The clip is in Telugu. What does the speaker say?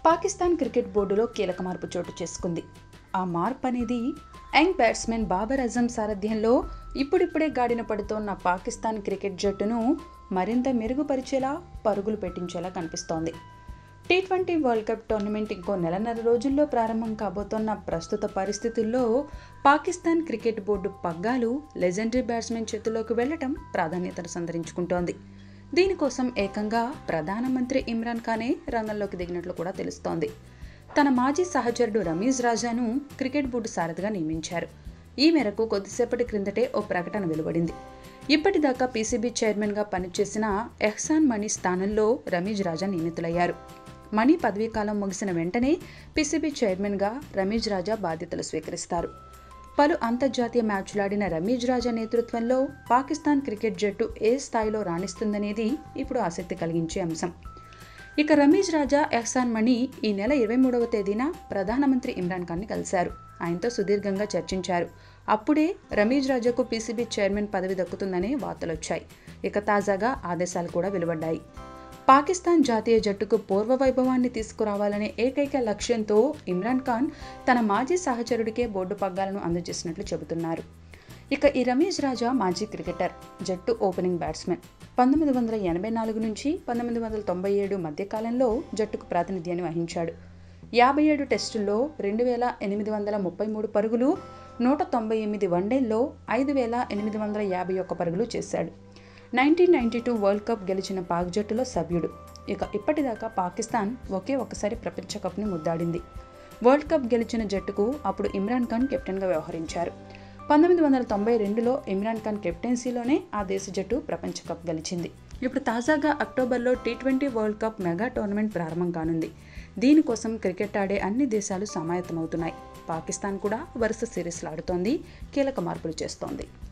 పాకిస్తాన్ క్రికెట్ బోర్డులో కీలక మార్పు చోటు చేసుకుంది ఆ మార్పు అనేది యంగ్ బ్యాట్స్మెన్ బాబర్ అజం సారథ్యంలో ఇప్పుడిప్పుడే గాడిన పడుతోన్న పాకిస్తాన్ క్రికెట్ జట్టును మరింత మెరుగుపరిచేలా పరుగులు పెట్టించేలా కనిపిస్తోంది T twenty world cup tournament ఇంకో నెలన్నర రోజుల్లో ప్రారంభం కాబోతున్న ప్రస్తుత పరిస్థితుల్లో పాకిస్తాన్ క్రికెట్ బోర్డు పగ్గాలు లెజెండరీ బ్యాట్స్మెన్ చేతిలోకి వెళ్లటం ప్రాధాన్యతను సంతరించుకుంటోంది దీనికోసం ఏకంగా ప్రధానమంత్రి ఇమ్రాన్ ఖానే రంగంలోకి దిగినట్లు కూడా తెలుస్తోంది తన మాజీ సహచరుడు రమీజ్ రాజాను క్రికెట్ బోర్డు సారథిగా నియమించారు ఈ మేరకు కొద్దిసేపటి క్రిందటే ఓ ప్రకటన వెలువడింది ఇప్పటిదాకా పీసీబీ చైర్మన్గా పనిచేసిన ఎహ్సాన్ మణి స్థానంలో రమీజ్ రాజా నియమితులయ్యారు మణి పదవీకాలం ముగిసిన వెంటనే పీసీబీ చైర్మన్గా రమీజ్ రాజా బాధ్యతలు స్వీకరిస్తారు పలు అంతర్జాతీయ మ్యాచ్లాడిన రమీజ్ రాజా నేతృత్వంలో పాకిస్తాన్ క్రికెట్ జట్టు ఏ స్థాయిలో రాణిస్తుందనేది ఇప్పుడు ఆసక్తి కలిగించే అంశం ఇక రమీజ్ రాజా ఎహ్సాన్ మణి ఈ నెల ఇరవై మూడవ తేదీన ప్రధానమంత్రి ఇమ్రాన్ ఖాన్ని కలిశారు ఆయనతో సుదీర్ఘంగా చర్చించారు అప్పుడే రమీజ్ రాజాకు పీసీబీ చైర్మన్ పదవి దక్కుతుందనే వార్తలొచ్చాయి ఇక తాజాగా ఆదేశాలు కూడా వెలువడ్డాయి పాకిస్తాన్ జాతీయ జట్టుకు పూర్వ వైభవాన్ని తీసుకురావాలనే ఏకైక లక్ష్యంతో ఇమ్రాన్ ఖాన్ తన మాజీ సహచరుడికే బోర్డు పగ్గాలను అందజేసినట్లు చెబుతున్నారు ఇక ఈ రమేష్ రాజా మాజీ క్రికెటర్ జట్టు ఓపెనింగ్ బ్యాట్స్మెన్ పంతొమ్మిది వందల ఎనభై నాలుగు నుంచి పంతొమ్మిది వందల తొంభై ఏడు మధ్యకాలంలో జట్టుకు ప్రాతినిధ్యాన్ని వహించాడు యాభై ఏడు టెస్టుల్లో రెండు వేల ఎనిమిది వందల ముప్పై మూడు పరుగులు నూట తొంభై ఎనిమిది వన్డేల్లో ఐదు వేల ఎనిమిది వందల యాభై ఒక్క పరుగులు చేశాడు nineteen ninety two world cup గెలిచిన పాక్ జట్టులో సభ్యుడు ఇక ఇప్పటిదాకా పాకిస్తాన్ ఒకే ఒక్కసారి ప్రపంచ కప్ని ముద్దాడింది వరల్డ్ కప్ గెలిచిన జట్టుకు అప్పుడు ఇమ్రాన్ ఖాన్ కెప్టెన్గా వ్యవహరించారు పంతొమ్మిది వందల తొంభై రెండులో ఇమ్రాన్ ఖాన్ కెప్టెన్సీలోనే ఆ దేశ జట్టు ప్రపంచ కప్ గెలిచింది ఇప్పుడు తాజాగా అక్టోబర్లో T twenty world cup mega tournament ప్రారంభం కానుంది దీనికోసం క్రికెట్ ఆడే అన్ని దేశాలు సమాయత్తమవుతున్నాయి పాకిస్తాన్ కూడా వరుస సిరీస్లు ఆడుతోంది కీలక మార్పులు చేస్తోంది